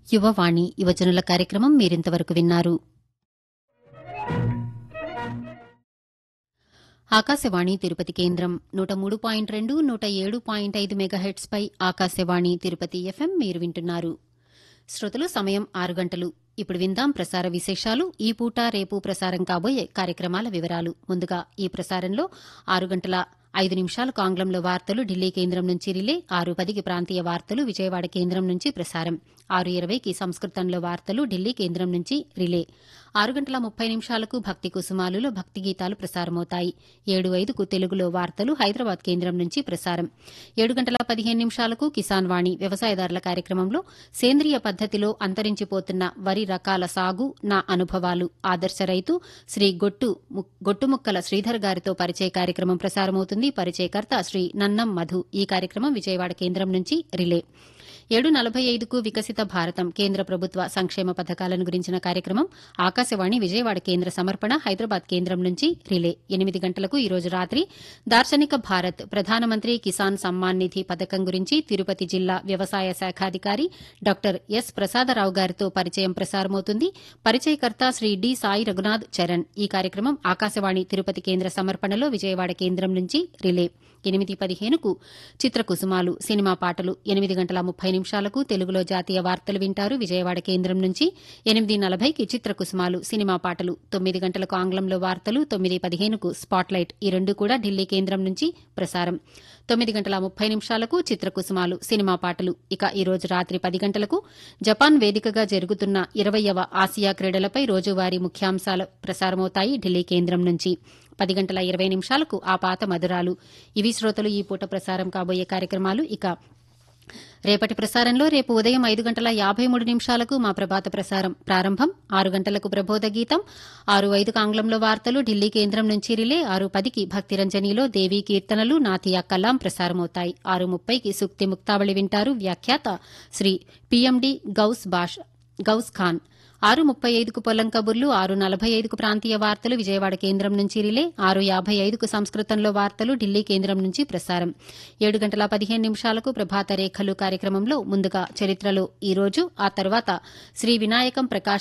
యువవాణి యువజనుల కార్యక్రమం మీరింతవరకు విన్నారు ఆకాశవాణి తిరుపతి కేంద్రం నూట మూడు పాయింట్ రెండు నూట ఏడు పాయింట్ ఐదు మెగాహెట్స్ పై ఆకాశవాణి తిరుపతి ఎఫ్ఎం మీరు వింటున్నారు శ్రోతలు సమయం ఆరు గంటలు ఇప్పుడు విందాం ప్రసార విశేషాలు ఈ పూట రేపు ప్రసారం కాబోయే కార్యక్రమాల వివరాలు ముందుగా ఈ ప్రసారంలో ఆరు గంటల ఐదు నిమిషాలకు ఆంగ్లంలో వార్తలు ఢిల్లీ కేంద్రం నుంచి రిలే ఆరు పదికి ప్రాంతీయ వార్తలు విజయవాడ కేంద్రం నుంచి ప్రసారం ఆరు ఇరవైకి సంస్కృతంలో వార్తలు ఢిల్లీ కేంద్రం నుంచి రిలే ఆరు గంటల ముప్పై నిమిషాలకు భక్తి కుసుమాలులో భక్తి గీతాలు ప్రసారమవుతాయి ఏడు ఐదుకు తెలుగులో వార్తలు హైదరాబాద్ కేంద్రం నుంచి ప్రసారం ఏడు గంటల పదిహేను నిమిషాలకు కిసాన్ వాణి వ్యవసాయదారుల కార్యక్రమంలో సేంద్రియ పద్దతిలో అంతరించిపోతున్న వరి రకాల సాగు నా అనుభవాలు ఆదర్శ రైతు శ్రీ గొట్టు ము- గొట్టుముక్కల శ్రీధర్ గారితో పరిచయ కార్యక్రమం ప్రసారమవుతుంది పరిచయకర్త శ్రీ నన్నం మధు ఈ కార్యక్రమం విజయవాడ కేంద్రం నుంచి రిలే ఏడు నలభై ఐదుకు వికసిత భారతం కేంద్ర ప్రభుత్వ సంక్షేమ పథకాలను గురించిన కార్యక్రమం ఆకాశవాణి విజయవాడ కేంద్ర సమర్పణ హైదరాబాద్ కేంద్రం నుంచి రిలే ఎనిమిది గంటలకు ఈ రోజు రాత్రి దార్శనిక భారత్ ప్రధానమంత్రి కిసాన్ సమ్మాన్ నిధి పథకం గురించి తిరుపతి జిల్లా వ్యవసాయ శాఖాధికారి డాక్టర్ ఎస్ ప్రసాదరావు గారితో పరిచయం ప్రసారమవుతుంది పరిచయకర్త శ్రీ డి సాయి రఘునాథ్ చరణ్ ఈ కార్యక్రమం ఆకాశవాణి తిరుపతి కేంద్ర సమర్పణలో విజయవాడ కేంద్రం నుంచి రిలే ఎనిమిది పదిహేనుకు చిత్రకుసుమాలు సినిమా పాటలు ఎనిమిది గంటల ముప్పై నిమిషాలకు తెలుగులో జాతీయ వార్తలు వింటారు విజయవాడ కేంద్రం నుంచి ఎనిమిది నలభైకి చిత్రకుసుమాలు సినిమా పాటలు తొమ్మిది గంటలకు ఆంగ్లంలో వార్తలు తొమ్మిది పదిహేనుకు స్పాట్లైట్ ఈ రెండు కూడా ఢిల్లీ కేంద్రం నుంచి ప్రసారం తొమ్మిది గంటల ముప్పై నిమిషాలకు చిత్రకుసుమాలు సినిమా పాటలు ఇక ఈ రోజు రాత్రి పది గంటలకు జపాన్ వేదికగా జరుగుతున్న ఇరవయవ ఆసియా క్రీడలపై రోజువారీ ముఖ్యాంశాలు ప్రసారమవుతాయి ఢిల్లీ కేంద్రం నుంచి పది గంటల ఇరవై నిమిషాలకు ఆ పాత మధురాలు ఇవి శ్రోతలు ఈ పూట ప్రసారం కాబోయే కార్యక్రమాలు ఇక రేపటి ప్రసారంలో రేపు ఉదయం ఐదు గంటల యాభై మూడు నిమిషాలకు మా ప్రభాత ప్రసారం ప్రారంభం ఆరు గంటలకు ప్రబోధ గీతం ఆరు ఐదుకు ఆంగ్లంలో వార్తలు ఢిల్లీ కేంద్రం నుంచి రిలే ఆరు పదికి భక్తిరంజనిలో దేవీ కీర్తనలు నాతియా కలాం ప్రసారమవుతాయి ఆరు ముప్పైకి సుక్తి ముక్తావళి వింటారు వ్యాఖ్యాత శ్రీ పిఎండి గౌస్ బాష్ గౌస్ ఖాన్ ఆరు ముప్పై ఐదుకు పొలం కబుర్లు ఆరు నలభై ఐదుకు ప్రాంతీయ వార్తలు విజయవాడ కేంద్రం నుంచి రిలే ఆరు యాభై ఐదుకు సంస్కృతంలో వార్తలు ఢిల్లీ కేంద్రం నుంచి ప్రసారం ఏడు గంటల పదిహేను నిమిషాలకు ప్రభాత రేఖలు కార్యక్రమంలో ముందుగా చరిత్రలో ఈ రోజు ఆ తర్వాత శ్రీ వినాయకం ప్రకాశ్